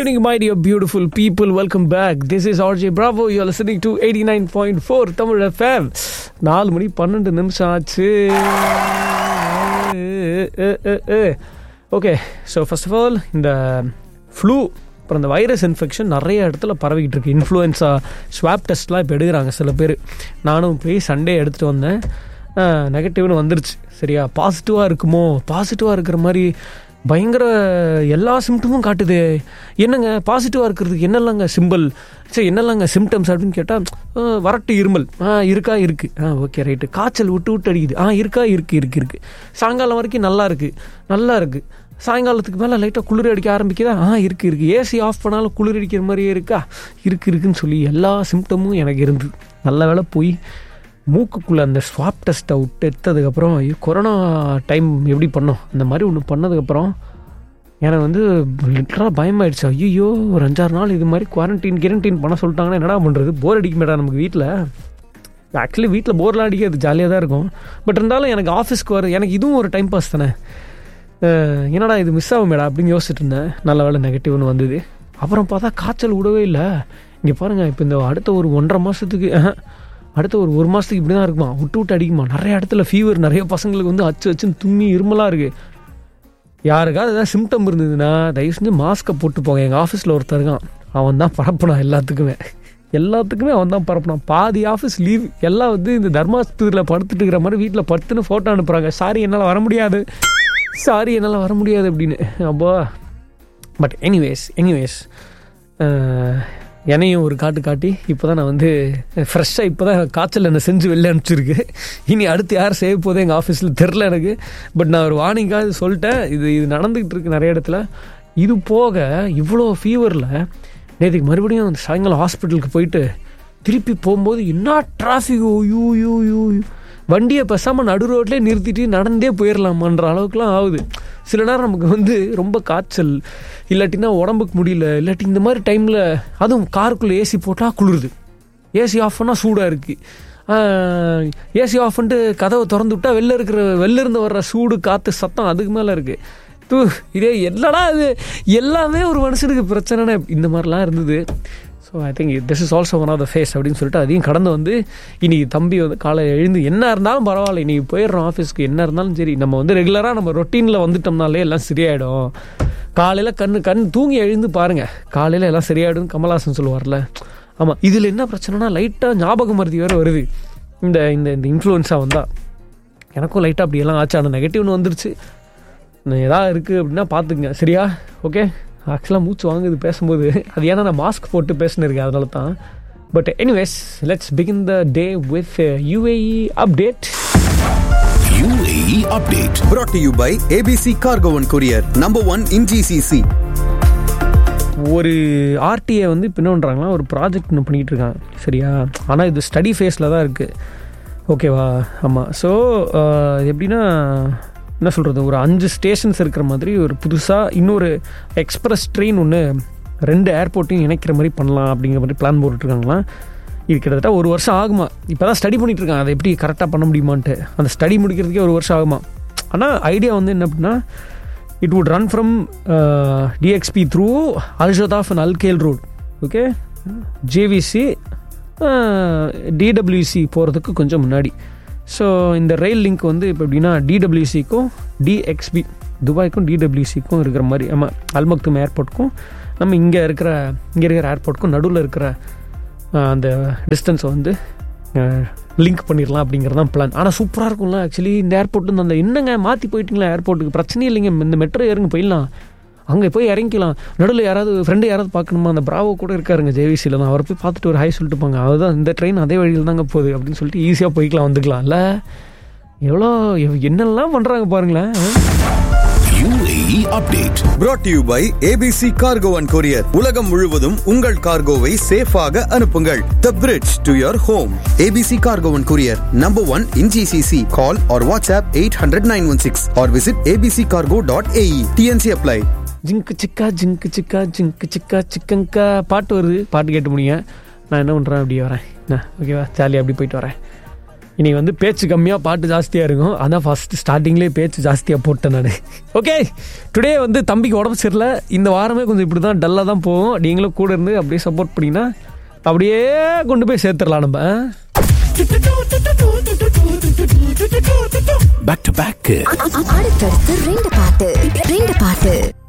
evening, my dear beautiful people. Welcome back. This is RJ Bravo. You're listening to 89.4 Tamil FM. நாலு மணி பன்னெண்டு நிமிஷம் ஆச்சு okay so first of all இந்த flu அப்புறம் இந்த virus infection நிறைய இடத்துல பரவிக்கிட்டு இருக்கு இன்ஃப்ளூயன்ஸா ஸ்வாப் டெஸ்ட்லாம் இப்போ எடுக்கிறாங்க சில பேர் நானும் போய் சண்டே எடுத்துகிட்டு வந்தேன் நெகட்டிவ்னு வந்துருச்சு சரியா பாசிட்டிவாக இருக்குமோ பாசிட்டிவாக இருக்கிற மாதிரி பயங்கர எல்லா சிம்டமும் காட்டுது என்னங்க பாசிட்டிவாக இருக்கிறதுக்கு என்னெல்லாங்க சிம்பிள் சரி என்னெல்லாங்க சிம்டம்ஸ் அப்படின்னு கேட்டால் வரட்டு இருமல் ஆ இருக்கா இருக்குது ஆ ஓகே ரைட்டு காய்ச்சல் விட்டு விட்டு அடிக்குது ஆ இருக்கா இருக்குது இருக்குது இருக்குது சாயங்காலம் வரைக்கும் நல்லா இருக்குது நல்லா இருக்குது சாயங்காலத்துக்கு மேலே லைட்டாக குளிர் அடிக்க ஆரம்பிக்குதா ஆ இருக்குது இருக்குது ஏசி ஆஃப் பண்ணாலும் குளிர் அடிக்கிற மாதிரியே இருக்கா இருக்குது இருக்குன்னு சொல்லி எல்லா சிம்டமும் எனக்கு இருந்தது நல்ல வேலை போய் மூக்குக்குள்ளே அந்த ஸ்வாப் டெஸ்ட்டை விட்டு எடுத்ததுக்கப்புறம் ஐயோ கொரோனா டைம் எப்படி பண்ணோம் அந்த மாதிரி ஒன்று பண்ணதுக்கப்புறம் எனக்கு வந்து லிட்டராக பயமாயிடுச்சு ஐயோ ஒரு அஞ்சாறு நாள் இது மாதிரி குவாரண்டைன் கிரண்டைன் பண்ண சொல்லிட்டாங்கன்னா என்னடா பண்ணுறது போர் அடிக்க மாட்டா நமக்கு வீட்டில் ஆக்சுவலி வீட்டில் போர்லாம் அடிக்காது ஜாலியாக தான் இருக்கும் பட் இருந்தாலும் எனக்கு ஆஃபீஸ்க்கு வர எனக்கு இதுவும் ஒரு டைம் பாஸ் தானே அஹ் என்னடா இது மிஸ் ஆகுமேடா அப்படின்னு யோசிச்சுட்டு இருந்தேன் நல்ல வேலை நெகட்டிவ்னு வந்தது அப்புறம் பார்த்தா காய்ச்சல் விடவே இல்லை இங்கே பாருங்கள் இப்போ இந்த அடுத்த ஒரு ஒன்றரை மாதத்துக்கு அடுத்த ஒரு ஒரு மாதத்துக்கு இப்படி தான் இருக்குமா விட்டு விட்டு அடிக்குமா நிறைய இடத்துல ஃபீவர் நிறைய பசங்களுக்கு வந்து அச்சு அச்சுன்னு தும்மி இருமலாக இருக்குது யாருக்காவது ஏதாவது சிம்டம் இருந்ததுன்னா தயவு செஞ்சு மாஸ்க்கை போட்டு போங்க எங்கள் ஆஃபீஸில் ஒருத்தர் இருக்கான் அவன் தான் பரப்புனான் எல்லாத்துக்குமே எல்லாத்துக்குமே அவன் தான் பரப்புனான் பாதி ஆஃபீஸ் லீவ் எல்லாம் வந்து இந்த தர்மாஸ்பத்திரியில் படுத்துட்டு இருக்கிற மாதிரி வீட்டில் படுத்துன்னு ஃபோட்டோ அனுப்புகிறாங்க சாரி என்னால் வர முடியாது சாரி என்னால் வர முடியாது அப்படின்னு அப்போ பட் எனிவேஸ் எனிவேஸ் என்னையும் ஒரு காட்டு காட்டி இப்போ தான் நான் வந்து ஃப்ரெஷ்ஷாக இப்போ தான் காய்ச்சல் என்னை செஞ்சு வெளில அனுப்பிச்சிருக்கு இனி அடுத்து யார் செய்ய போதே எங்கள் ஆஃபீஸில் தெரில எனக்கு பட் நான் ஒரு வார்னிங்காக சொல்லிட்டேன் இது இது நடந்துக்கிட்டு இருக்கு நிறைய இடத்துல இது போக இவ்வளோ ஃபீவரில் நேற்றுக்கு மறுபடியும் அந்த சாயங்காலம் ஹாஸ்பிட்டலுக்கு போயிட்டு திருப்பி போகும்போது என்ன டிராஃபிக் யூ யூ யூ வண்டியை பேசாமல் நடு ரோட்லேயே நிறுத்திட்டு நடந்தே போயிடலாமான்ற அளவுக்குலாம் ஆகுது சில நேரம் நமக்கு வந்து ரொம்ப காய்ச்சல் இல்லாட்டினா உடம்புக்கு முடியல இல்லாட்டி இந்த மாதிரி டைமில் அதுவும் காருக்குள்ளே ஏசி போட்டால் குளிருது ஏசி ஆஃப் பண்ணால் சூடாக இருக்குது ஏசி ஆஃப் பண்ணிட்டு கதவை திறந்து விட்டா வெளில இருக்கிற வெளில இருந்து வர்ற சூடு காற்று சத்தம் அதுக்கு மேலே இருக்குது தூ இதே என்னடா இது எல்லாமே ஒரு மனுஷனுக்கு பிரச்சனைனா இந்த மாதிரிலாம் இருந்தது so I think this is also one of the phase அப்படின்னு சொல்லிட்டு அதையும் கடந்து வந்து இன்னைக்கு தம்பி வந்து காலை எழுந்து என்ன இருந்தாலும் பரவாயில்ல இன்னைக்கு போயிடுறோம் ஆஃபீஸ்க்கு என்ன இருந்தாலும் சரி நம்ம வந்து ரெகுலராக நம்ம ரொட்டீனில் வந்துட்டோம்னாலே எல்லாம் சரியாயிடும் காலையில் கண் கண் தூங்கி எழுந்து பாருங்கள் காலையில் எல்லாம் சரியாயிடும் கமல்ஹாசன் சொல்லுவார்ல ஆமாம் இதில் என்ன பிரச்சனைனா லைட்டாக ஞாபக மருதி வேறு வருது இந்த இந்த இந்த இன்ஃப்ளூயன்ஸாக வந்தால் எனக்கும் லைட்டாக அப்படியெல்லாம் ஆச்சு ஆனால் நெகட்டிவ்னு வந்துருச்சு எதாவது இருக்குது அப்படின்னா பார்த்துக்குங்க சரியா ஓகே ஆக்சுவலாக மூச்சு வாங்குது பேசும்போது அது ஏன்னா நான் மாஸ்க் போட்டு பேசினிருக்கேன் அதனால தான் but anyways let's begin the day with UAE update UAE update. brought to you by ABC Cargo and Courier, number one in GCC. ஒரு ஆர்டிஏ வந்து இப்போ என்ன பண்ணுறாங்கன்னா ஒரு ப்ராஜெக்ட் ஒன்று பண்ணிகிட்டு இருக்காங்க சரியா ஆனால் இது ஸ்டடி ஃபேஸில் தான் இருக்குது ஓகேவா ஆமாம் ஸோ எப்படின்னா என்ன சொல்கிறது ஒரு அஞ்சு ஸ்டேஷன்ஸ் இருக்கிற மாதிரி ஒரு புதுசாக இன்னொரு எக்ஸ்பிரஸ் ட்ரெயின் ஒன்று ரெண்டு ஏர்போர்ட்டையும் இணைக்கிற மாதிரி பண்ணலாம் அப்படிங்கிற மாதிரி பிளான் போட்டுட்ருக்காங்களாம் இது கிட்டத்தட்ட ஒரு வருஷம் ஆகுமா இப்போ தான் ஸ்டடி பண்ணிட்டு இருக்காங்க அதை எப்படி கரெக்டாக பண்ண முடியுமான்ட்டு அந்த ஸ்டடி முடிக்கிறதுக்கே ஒரு வருஷம் ஆகுமா ஆனால் ஐடியா வந்து என்ன அப்படின்னா it would run from DXP through Al Shadaf and Al Khail road okay JVC DWC போகிறதுக்கு கொஞ்சம் முன்னாடி ஸோ இந்த ரயில் லிங்க் வந்து இப்போ எப்படின்னா டிடபிள்யூசிக்கும் டிஎக்ஸ்பி துபாய்க்கும் டிடபிள்யூசிக்கும் இருக்கிற மாதிரி ஆமாம் அல்மக்தும் ஏர்போர்ட்டுக்கும் நம்ம இங்கே இருக்கிற இங்கே இருக்கிற ஏர்போர்ட்டுக்கும் நடுவில் இருக்கிற அஹ், அந்த டிஸ்டன்ஸை வந்து லிங்க் பண்ணிடலாம் அப்படிங்கிறது தான் பிளான் ஆனால் சூப்பராக இருக்கும்ல ஆக்சுவலி இந்த ஏர்போர்ட்டு அந்த என்னங்க மாற்றி போயிட்டீங்களா ஏர்போர்ட்டுக்கு பிரச்சனையே இல்லைங்க இந்த மெட்ரோ ஏறுங்க போயிடலாம் அங்கே போய் இறங்கிக்கலாம் நடுவில் யாராவது ஃப்ரெண்டு யாராவது பார்க்கணுமா அந்த பிராவோ கூட இருக்காருங்க ஜேவிசியில் தான் அவரை போய் பார்த்துட்டு ஒரு ஹை சொல்லிட்டு போங்க அதுதான் இந்த ட்ரெயின் அதே வழியில் தாங்க போகுது அப்படின்னு சொல்லிட்டு ஈஸியாக போய்க்கலாம் வந்துக்கலாம்ல எவ்வளோ எவ்- என்னெல்லாம் பண்ணுறாங்க பாருங்களேன் UAE update. brought to you by ABC Cargo and Courier. உலகம் முழுவதும் உங்கள் கார்கோவை சேஃபாக அனுப்புங்கள் The bridge to your home. ABC Cargo and Courier, number one in GCC. Call or WhatsApp 800-916 or visit abccargo.ae. TNC apply. ஜிங்கு சிக்கா ஜிங்கு சிக்கா ஜிங்கு சிக்கா சிக்கங்கா பாட்டு வருது பாட்டு கேட்டு முடியுங்க நான் என்ன பண்ணுறேன் அப்படியே வரேன் என்ன ஓகேவா ஜாலியாக அப்படி போயிட்டு வரேன் இனி வந்து பேச்சு கம்மியாக பாட்டு ஜாஸ்தியாக இருக்கும் அதான் ஃபர்ஸ்ட் ஸ்டார்டிங்லேயே பேச்சு ஜாஸ்தியாக போட்டேன் நான் ஓகே டுடே வந்து தம்பிக்கு உடம்பு சரியில்லை இந்த வாரமே கொஞ்சம் இப்படி தான் டல்லாக தான் போகும் நீங்களும் கூட இருந்து அப்படியே சப்போர்ட் பண்ணிங்கன்னா அப்படியே கொண்டு போய் சேர்த்துடலாம் நம்ம ஆ? Back to back. அடுத்தடுத்து ரெண்டு பாட்டு ரெண்டு பாட்டு